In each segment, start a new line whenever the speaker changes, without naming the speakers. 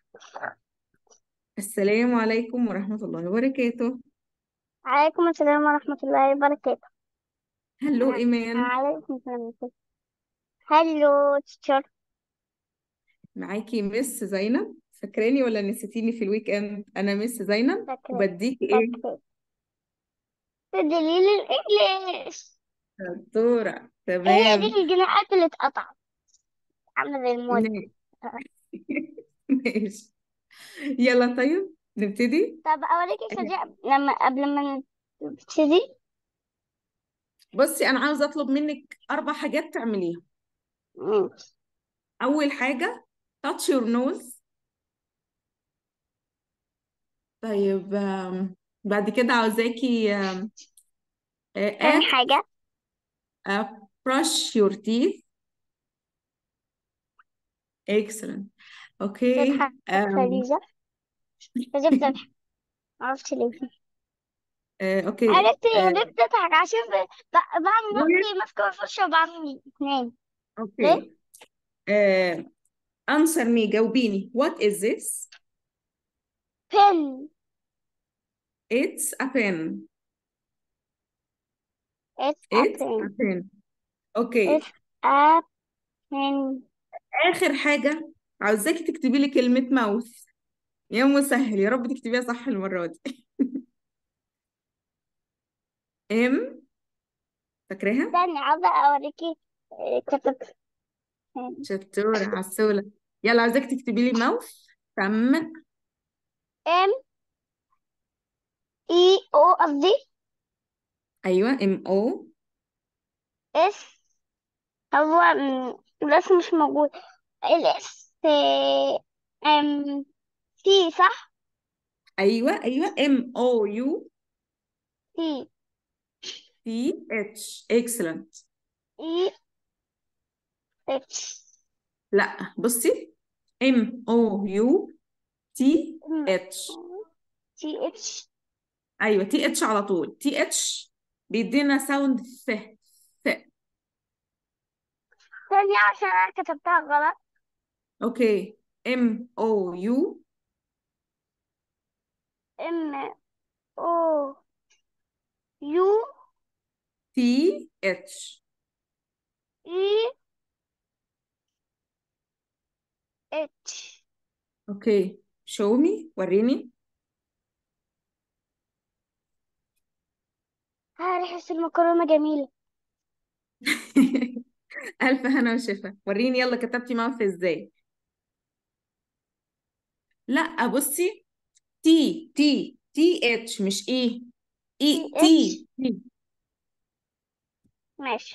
السلام عليكم ورحمة الله وبركاته
عليكم السلام ورحمة الله وبركاته
هلو
ع-
إيمان
عليكم السلام ورحمة الله هلو تيتشر
معاكي مس زينب فاكراني ولا نسيتيني في الويك اند أنا مس زينب
فاكرة
وبديكي إيه
فاكرة دليل الإنجليش
دكتورة
هي دي
تمام
الجناحات اللي اتقطعت عاملة زي الموت
ماشي ماشي يلا طيب نبتدي
طب أوريكي شجاع لما قبل ما نبتدي
بصي أنا عاوزة أطلب منك أربع حاجات تعمليها
مم.
أول حاجة touch your nose طيب آم، بعد كده عاوزاكي آم، آه،
تاني
act
حاجة
آه، brush your teeth excellent اوكي
تضحك
آم،
فريزة لازم تضحك معرفش ليه
آه، اوكي
عرفت
آه،
ليه بتضحك عشان ب... ب... بعمل
وين
نفسي ماسكة الفرشة وبعمل اتنين ليه؟
اوكي آه، answer me جاوبيني what is this
بن
it's a pen
It's a
it's a
pen
pen اوكي
It's a pen
اخر حاجة عاوزاكي تكتبي لي كلمة ماوث يا مسهل يا رب تكتبيها صح المرة دي ام فاكراها
استني عاوزة أوريكي آه، كتبت
شطورة عسولة يلا عاوزاكي تكتبي لي ماوث فم
M E O قصدي
ايوه ام او
S هو م- الاسم مش موجود الاس ام سي صح
ايوه ايوه ام او يو
سي
تي اتش اكسلنت
اي اتش
لا بصي ام او يو تي اتش
تي اتش
ايوه تي اتش على طول تي اتش بيدينا ساوند ث ث
ثانية عشان أنا كتبتها غلط
اوكي ام او يو
ام او يو
تي اتش
اي اتش
اوكي شو مي وريني
ريحة المكرونة جميلة
الف هنا وشفا وريني يلا كتبتي ماوث ازاي لا بصي تي تي تي اتش مش ايه
تي
اي
اتش
تي تي
ماشي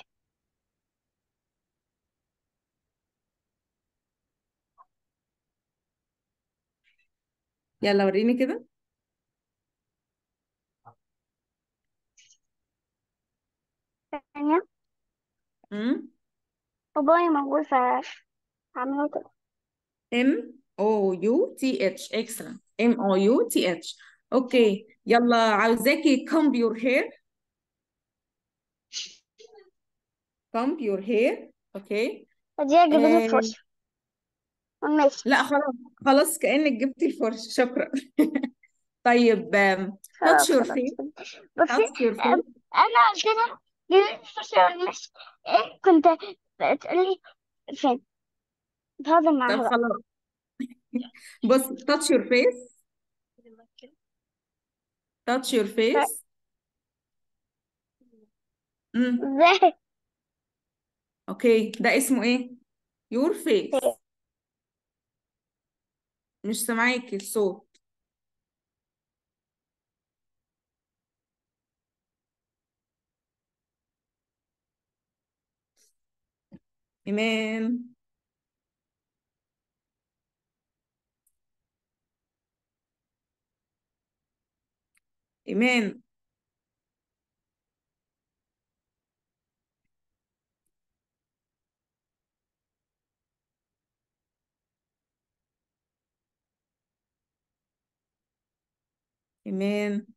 يلا وريني كده
ثانية
امم
بابايا موجود فهعمله كده
ام او يو تي اتش excellent ام او يو تي اتش اوكي يلا عاوزاكي comb your hair comb your hair اوكي
ودي اجيب لي
آه
الفرشة ماشي
لا خلاص خلاص كأنك جبتي الفرش شكرا طيب um, touch
خلاص
your
خلاص
face
بصي
touch your
أم،
face
انا قلت لها جيب لي الفرشة ماشي ايه كنت بتقولي فين بهزر
طب
معاها بقى
خلاص بص touch your face touch your
ف-
face امم
ازاي
اوكي ده اسمه ايه your face مش سامعاكي الصوت إيمان إيمان إيمان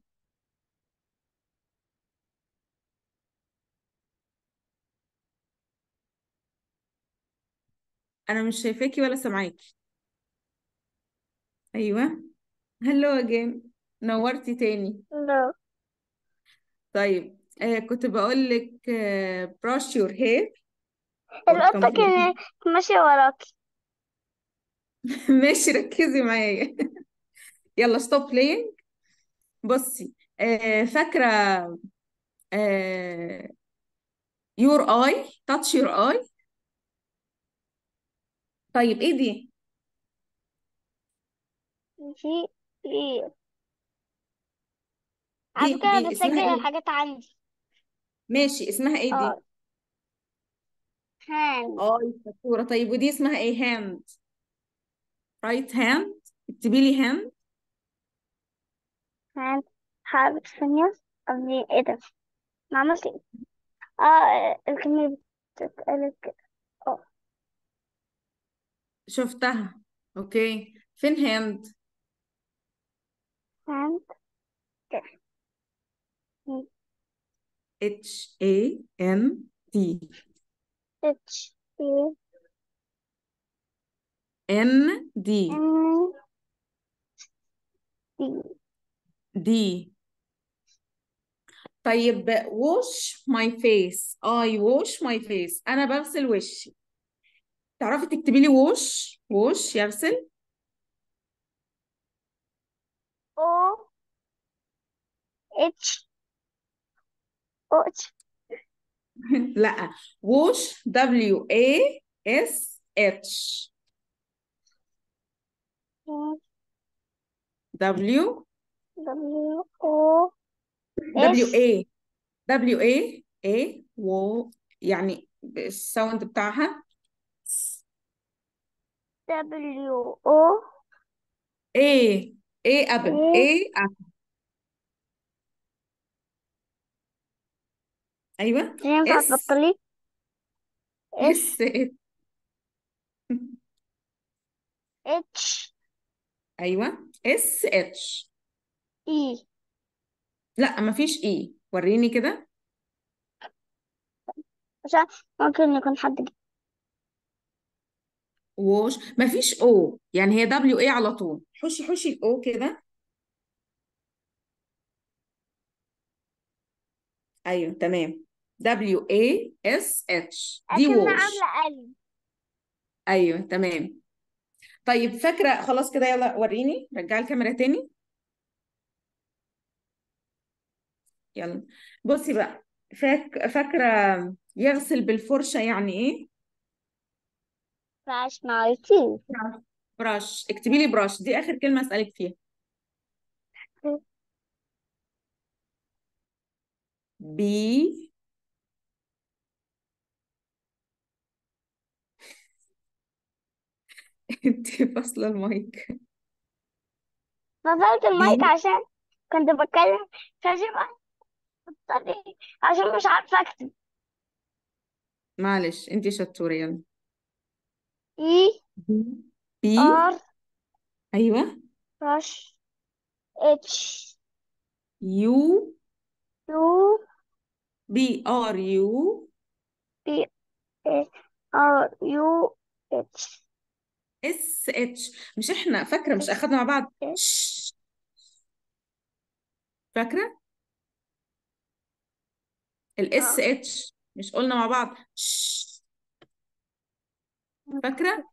أنا مش شايفاكي ولا سامعاكي ايوه هلو اجين نورتي تاني
لا
طيب آه كنت بقول لك آه brush your hair or
القطة
comb
كانت ماشية وراكي
ماشي ركزي معايا يلا stop playing بصي آه فاكرة آه your eye touch your eye طيب ايه دي
في ايه على
دي
فكرة أنا
دي اسمها
بسجل
ايه
الحاجات عندي
ماشي اسمها ايه دي
اه هاند
اه شطورة طيب ودي اسمها ايه hand right hand اكتبي لي hand
هاند حرف ثانية قصدي ايه ده ما عملت ايه اه الكلمة بتتقال كده اه
شفتها اوكي فين hand
هاند كده
H A N D
اتش اي
N D
ان دي
D طيب wash my face I wash my face أنا بغسل وشي تعرفي تكتبي لي wash wash يغسل
او اتش او اتش
لا wash W A S H W
دبليو او
W
اس
A W A A و يعني الساوند بتاعها
دبليو او
A A apple
ايه
A apple أيوه
ينفع
S
تبطلي
S
اس اتش
أيوه S H
اي
لا مفيش E وريني كده
عشان ممكن يكون حد جه.
ووش مفيش O يعني هي W A على طول حشي حشي ال O كده أيوه تمام W A S H دي
أكن
ووش
عاملة قلب
أيوه تمام طيب فاكرة خلاص كده يلا وريني رجعي الكاميرا تاني يلا بصي بقى فاك... فاكرة يغسل بالفرشة يعني ايه؟
فاش نايتي
براش براش اكتبي لي براش دي آخر كلمة أسألك فيها بي انت فاصلة المايك
فصلت المايك
بي
عشان كنت بتكلم فاشوف عشان مش عارفة أكتب
معلش انت شطورة يلا
اي
بي بي
ار
ايوه
رش اتش
يو
يو
بي ار يو
بي ار يو اتش
اس اتش مش احنا فاكرة مش اخدنا مع بعض شش. فاكرة الاس
اه
اتش مش قلنا مع بعض شش. فاكرة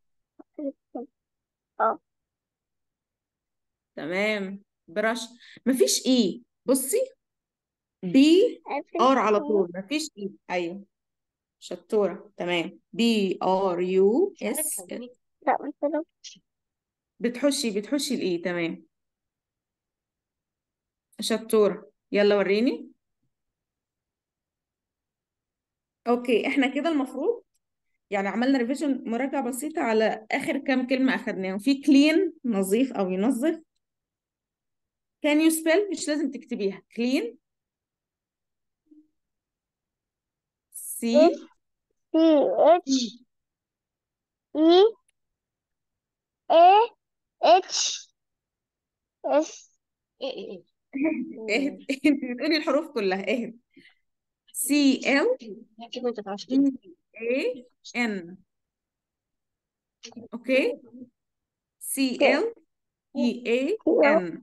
اه
تمام برش مفيش اي بصي بي ار على طول مفيش اي ايوه شطورة تمام بي ار يو اس
لا انت لو
بتحشي بتحشي الاي تمام شطورة يلا وريني اوكي احنا كده المفروض يعني عملنا ريفيجن مراجعة بسيطة على اخر كام كلمة اخدناهم في كلين نظيف او ينظف can you spell مش لازم تكتبيها clean
اس
C
سي اتش اي اي اتش اس
اهد انت بتقولي الحروف كلها اهد C L E A N اوكي C L E A N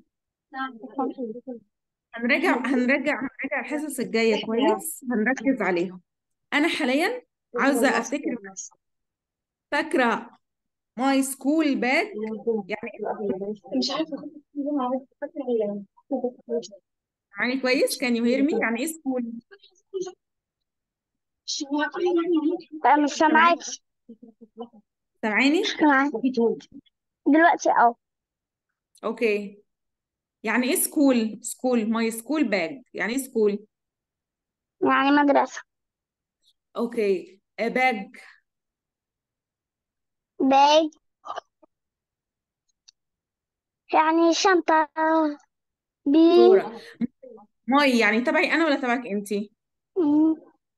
هنراجع هنراجع هنراجع الحصص الجاية كويس هنركز عليهم أنا حاليا عاوزة أفتكر فاكرة ماي سكول باج يعني
مش عارفة
يعني كويس كان يو هير مي يعني إيه سكول
لا مش سامعاك
سامعاني
مش سامعاك دلوقتي اه
أوكي يعني إيه سكول سكول ماي سكول باج يعني إيه سكول
يعني مدرسة
أوكي باج
باج يعني شنطة بي
دورة ماي يعني تبعي أنا ولا تبعك أنتي
مم.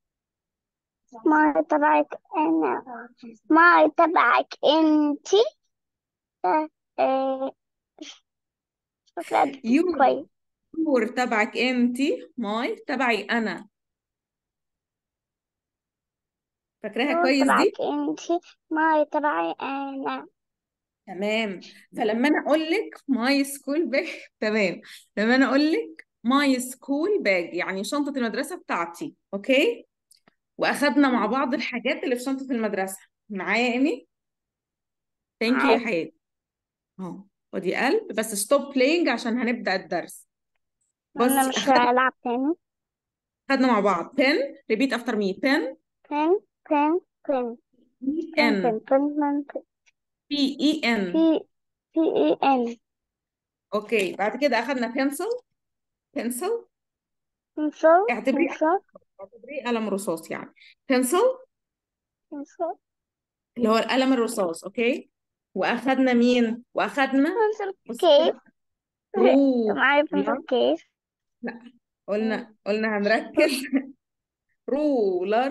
ما تبعك أنا ما تبعك أنتي آه، آه، مش فاكرة
يور
كويس
يور تبعك أنتي ماي تبعي أنا فاكراها
يور
كويس دي
تبعك أنتي ما تبعي أنا
تمام فلما انا اقول لك ماي سكول باج تمام لما انا اقول لك ماي سكول باج يعني شنطة المدرسة بتاعتي اوكي واخدنا مع بعض الحاجات اللي في شنطة المدرسة معايا يا ايمي ثانك يو يا
معاك
حياتي اهو ودي قلب بس ستوب بلاينج عشان هنبدأ الدرس
أنا
بصي
مش
اخدنا
هلعب تاني
اخدنا مع بعض بن ريبيت افتر مي بن
بن بن بن بن
ان
بن بن بن
بي اي ان
في في إي إن
اوكي بعد كده اخدنا بنسل بنسل
بنسل
اعتبريه
بنسل
اعتبريه قلم رصاص يعني بنسل
بنسل
اللي هو القلم الرصاص اوكي واخدنا مين واخدنا
بنسل
بص
كيس
كده رو
معايا بنسل كيس
لا قلنا قلنا هنركز رولر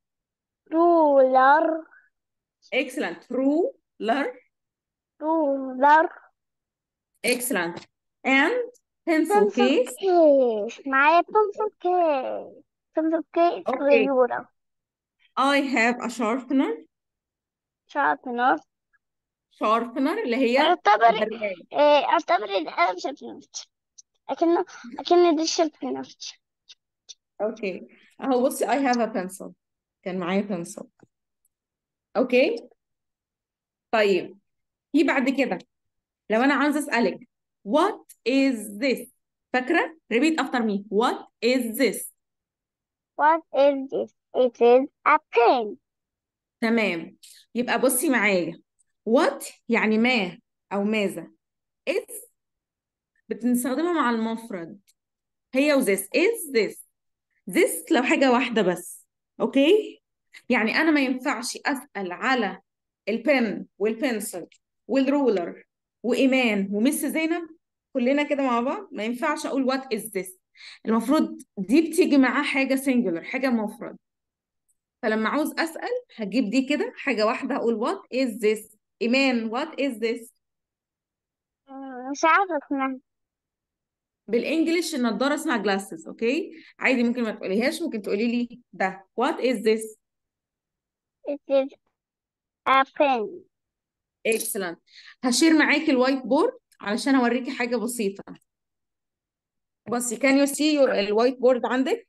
رولر
excellent رولر
رولر
excellent and pencil
بنسل
case
كيس معايا بنسل كيس بنسل كيس
اوكي
غيورة
I have a sharpener
شاربنر
sharpener اللي هي
اعتبري
البرية
إيه، اعتبري القلم شاربنر أكنه أكن دي شاربنر
اوكي اهو بصي I have a pencil كان معايا pencil اوكي طيب في بعد كده لو انا عاوزه اسالك what is this فاكره repeat after me what is this
What is this? It is a pen.
تمام يبقى بصي معايا what يعني ما او ماذا is بنستخدمها مع المفرد هي و this is this this لو حاجة واحدة بس اوكي يعني انا ما ينفعش اسأل على البن والبنسل والرولر وايمان ومس زينب كلنا كده مع بعض ما ينفعش اقول what is this المفروض دي بتيجي معاه حاجة singular حاجة مفرد فلما عاوز اسأل هجيب دي كده حاجة واحدة هقول what is this ايمان what is this
مم، مش عارفة اسمها
بالانجلش النضاره اسمها جلاسز اوكي عادي ممكن ما تقوليهاش ممكن تقولي لي ده what is this
It is a pen.
excellent هشير معاكي الوايت بورد علشان اوريكي حاجه بسيطه بصي can you see your- الوايت بورد عندك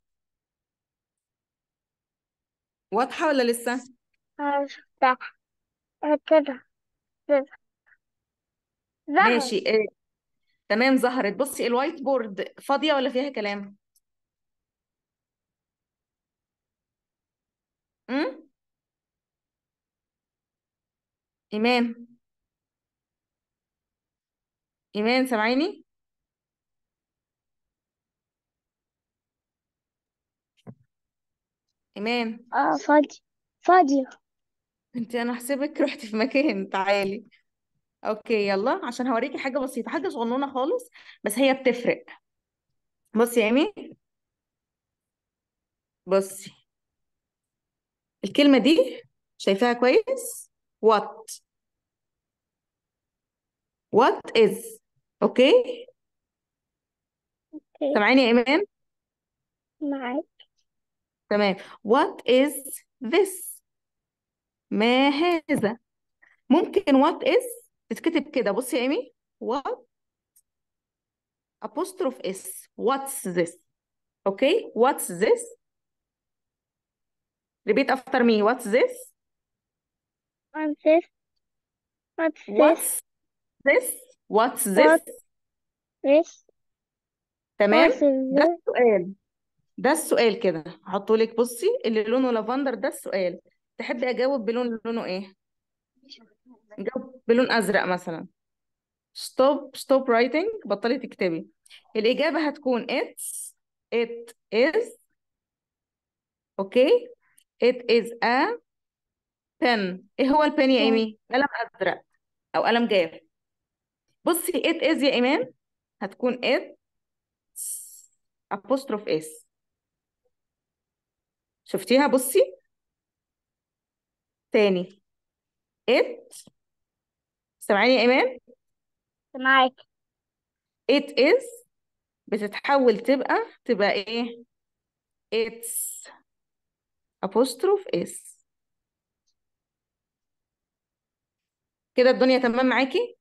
واضحه ولا لسه
آه، شفتها آه، كده كده ظهر
ماشي إيه. تمام ظهرت بصي الوايت بورد فاضيه ولا فيها كلام امم ايمان ايمان سامعيني ايمان
اه فاضي فاضية
انت انا احسبك رحتي في مكان تعالي اوكي يلا عشان هوريكي حاجه بسيطه حاجه صغنونه خالص بس هي بتفرق بصي يا ايمي بصي الكلمه دي شايفاها كويس what what is اوكي
اوكي
سامعيني يا ايمان
معاك
تمام what is this ما هذا ممكن what is تتكتب كده بصي يا ايمي what apostrophe s what's this okay what's this repeat after me what's this
What's this? What's this?
what's this what's this
What this?
تمام
What's
ده
this?
السؤال ده السؤال كده هحطه لك بصي اللي لونه لافندر ده السؤال تحبي اجاوب بلون لونه ايه جاوب بلون ازرق مثلا stop stop writing بطلي تكتبي الإجابة هتكون it's it is okay it is a pen إيه هو البن يا
pen.
إيمي؟ قلم أزرق أو قلم جاف بصي it is يا إيمان هتكون it apostrophe s شفتيها بصي تاني it سامعاني يا إيمان
معاك
it is بتتحول تبقى تبقى إيه it's apostrophe s كده الدنيا تمام معاكي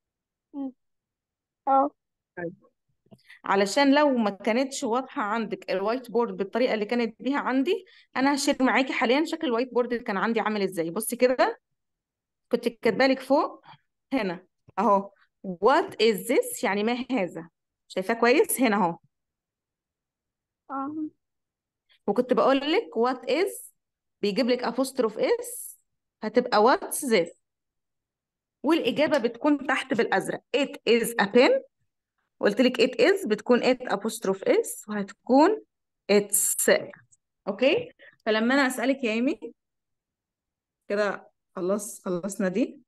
اه
علشان لو ما كانتش واضحة عندك الوايت بورد بالطريقة اللي كانت بيها عندي أنا هشير معاكي حاليا شكل الوايت بورد اللي كان عندي عامل إزاي بصي كده كنت كاتبه لك فوق هنا أهو what is this يعني ما هذا شايفاه كويس هنا أهو
اه
وكنت بقول لك what is بيجيب لك apostrophe s هتبقى what's this والإجابة بتكون تحت بالأزرق it is a pen قلت لك it is بتكون it apostrophe s وهتكون it's اوكي فلما انا اسالك يا ايمي كده خلاص خلصنا دي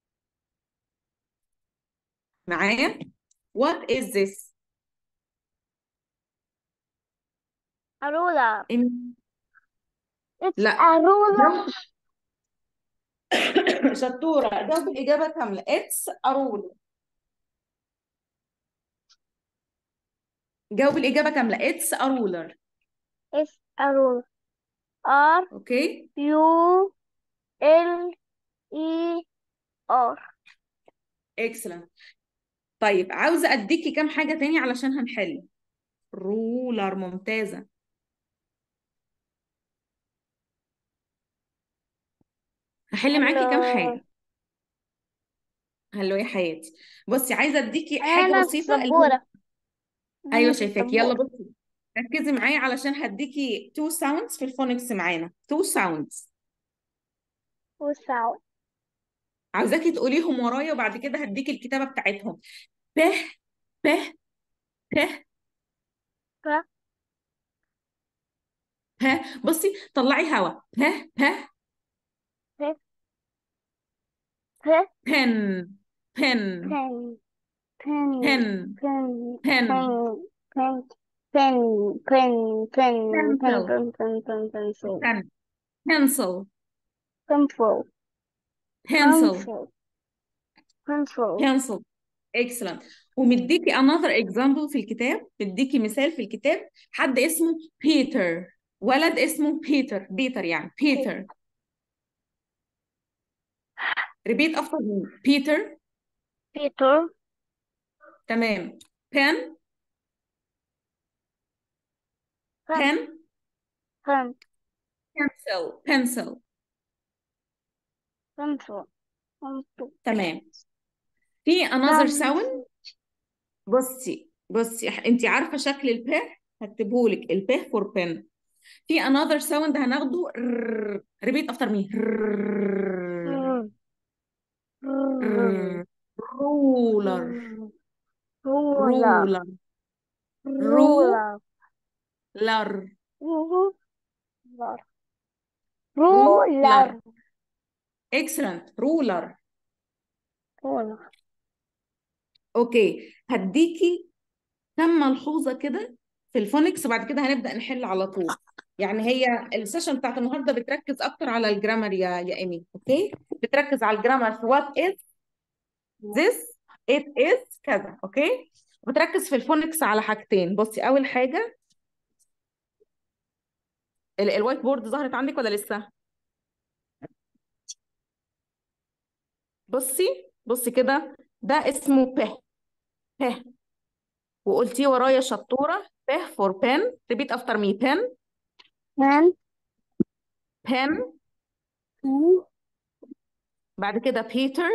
معايا what is this
a ruler
إيمي؟
it's
لا
a ruler
جاوب شطورة جاوب الإجابة كاملة it's a ruler جاوب الإجابة كاملة it's a ruler
it's a ruler R
اوكي
U L E R
excellent طيب عاوزة أديكي كام حاجة تاني علشان هنحل رولر ممتازة هحل معاكي كام
hello
حاجة هلو يا حياتي بصي عايزة أديكي
انا
حاجة
في
بسيطة اللي هو
السبورة
ايوه
انا في
شايفاك يلا
السبورة
بصي ركزي معايا علشان هديكي تو ساوندز في الفونكس معانا تو ساوندز
والساعة
عاوزاكي تقوليهم ورايا وبعد كده هديكي الكتابه بتاعتهم ب ب ب
ف
ها بصي طلعي هوا ب ب
ف ف
بن بن
pen pen
بن
pen
بن
pen pen pen pen pen pen
pencil
pen pen pen pencil
بن pencil
pencil
pencil
pencil pencil
pencil excellent ومديكي another example في الكتاب مديكي مثال في الكتاب حد اسمه بيتر ولد اسمه بيتر بيتر يعني بيتر repeat after me بيتر
Peter
تمام pen
pen
pen
pen
pencil pencil
pencil pencil
تمام في another
pencil
sound بصي بصي انت عارفه شكل الب هكتبهولك الب for pen في another sound هناخده ر- repeat after me ر- ر- ruler
ruler
ruler
ruler
ruler
ruler
ruler
ruler
excellent ruler
ruler
اوكي هديكي كم ملحوظه كده في الفونكس وبعد كده هنبدا نحل على طول يعني هي السيشن بتاعت النهارده بتركز اكتر على الجرامر يا يا ايمي اوكي بتركز على الجرامر في وات از this it is كذا اوكي وبتركز في الفونكس على حاجتين بصي اول حاجه ال- الوايت بورد ظهرت عندك ولا لسه بصي بصي كده ده اسمه ب ب وقلتيه ورايا شطورة ب for pen repeat after me pen
pen
pen
pen
بعد كده Peter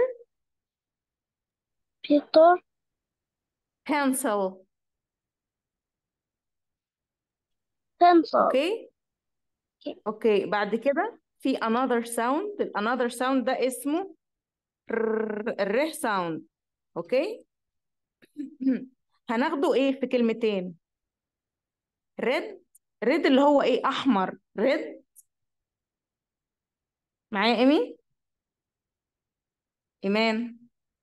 Peter
pencil
pencil
اوكي اوكي بعد كده في another sound ال another sound ده اسمه ر- الره sound اوكي هناخده ايه في كلمتين red red اللي هو ايه احمر red معايا ايمي ايمان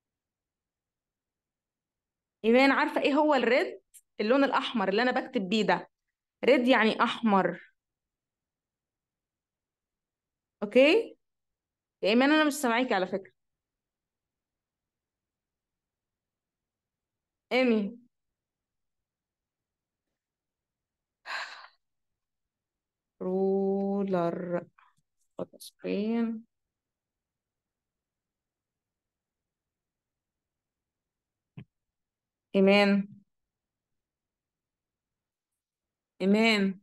ايمان عارفه ايه هو الريد اللون الاحمر اللي انا بكتب بيه ده ريد يعني احمر اوكي يا ايمان انا مش سامعاكي على فكره ايمي رولر سكرين ايمان ايمان